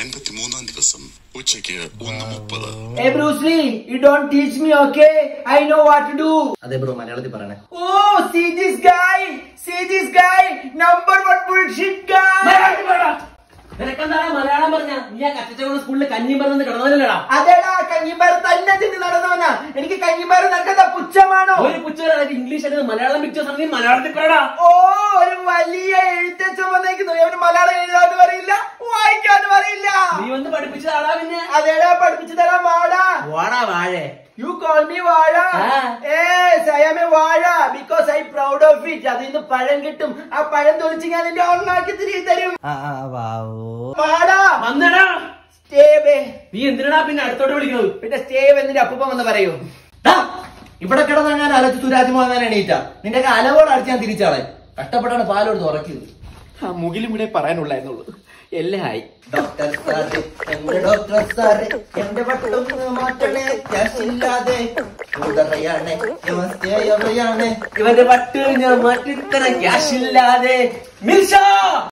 അൻപത്തിമൂന്നാം ദിവസം ഉച്ചയ്ക്ക് ഒന്ന് മുപ്പത് Hey Bruce Lee, you don't teach me, okay? I know what to do. അതെ ബ്രോ മലയാളത്തിൽ പറയണേ Oh, see this guy, see this guy, number one bullshit guy. നിനക്കെന്താണ് Malayalam പറഞ്ഞ നീ ആ കച്ചച്ചോട് സ്കൂളിൽ കഞ്ഞിയും പറഞ്ഞ് കിടന്നതല്ലടാ അതെടാ കഞ്ഞിമാർ തന്നെ തിന്ന് നടന്നവനാ എനിക്ക് കഞ്ഞിമാർ നല്ലതാ പുച്ഛമാണോ ഒരു പുച്ഛ ഇംഗ്ലീഷ് അല്ലെങ്കിൽ മലയാളം പിക്ചർ നീ മലയാളത്തിൽ പറയടാ ഓ ഒരു വലിയ എഴുത്തച്ഛൻ വന്നേക്കുന്നു അവന് മലയാളം എഴുതാനും അറിയില്ല വായിക്കാനും അറിയില്ല നീ വന്ന് പഠിപ്പിച്ചതാടാ പിന്നെ അതേടാ പഠിപ്പിച്ചു തരാം വാടാ വാടാ വാഴേ യു കോൾ മീ വാഴ ആ. ഏസ് ഐ ആം എ വാഴ because I proud of it അതിൽ നിന്ന് പഴം കിട്ടും ആ പഴം തൊലിച്ച് ഞാൻ നിന്റെ ഓണാക്കി തിരികെ തരും വാഴ വന്നടാ സ്റ്റേവേ നീ എന്തിനാ പിന്നെ അടുത്തോട്ട് വിളിക്കുന്നത് പിന്നെ സ്റ്റേവ് എന്നിട്ട് അപ്പൂപ്പൻ വന്ന് പറയൂ ദാ, ഇവിടെ കിടന്ന് ഞാൻ അലച്ച് തുരാജ് മോഹൻ എണീറ്റ നിന്റെ അലവോട് അടിച്ച് ഞാൻ തിരിച്ചാളെ കഷ്ടപ്പെട്ടാണ് പാലോടുത്ത് ഉറക്കിയത് ആ മുകിലും കൂടെ പറയാനുള്ളായിരുന്നുള്ളൂ എല്ലാം ആയി ഡോക്ടർ സാറേ എന്റെ ഡോക്ടർ സാറേ എന്റെ വട്ടം മാറ്റണേ ക്യാഷ് ഇല്ലാതെ ഉടറയാണ് നമസ്തേ എവിടെയാണ് ഇവന്റെ പട്ട് ഞാൻ മാറ്റിത്തരാൻ ക്യാഷ് ഇല്ലാതെ മിൽഷ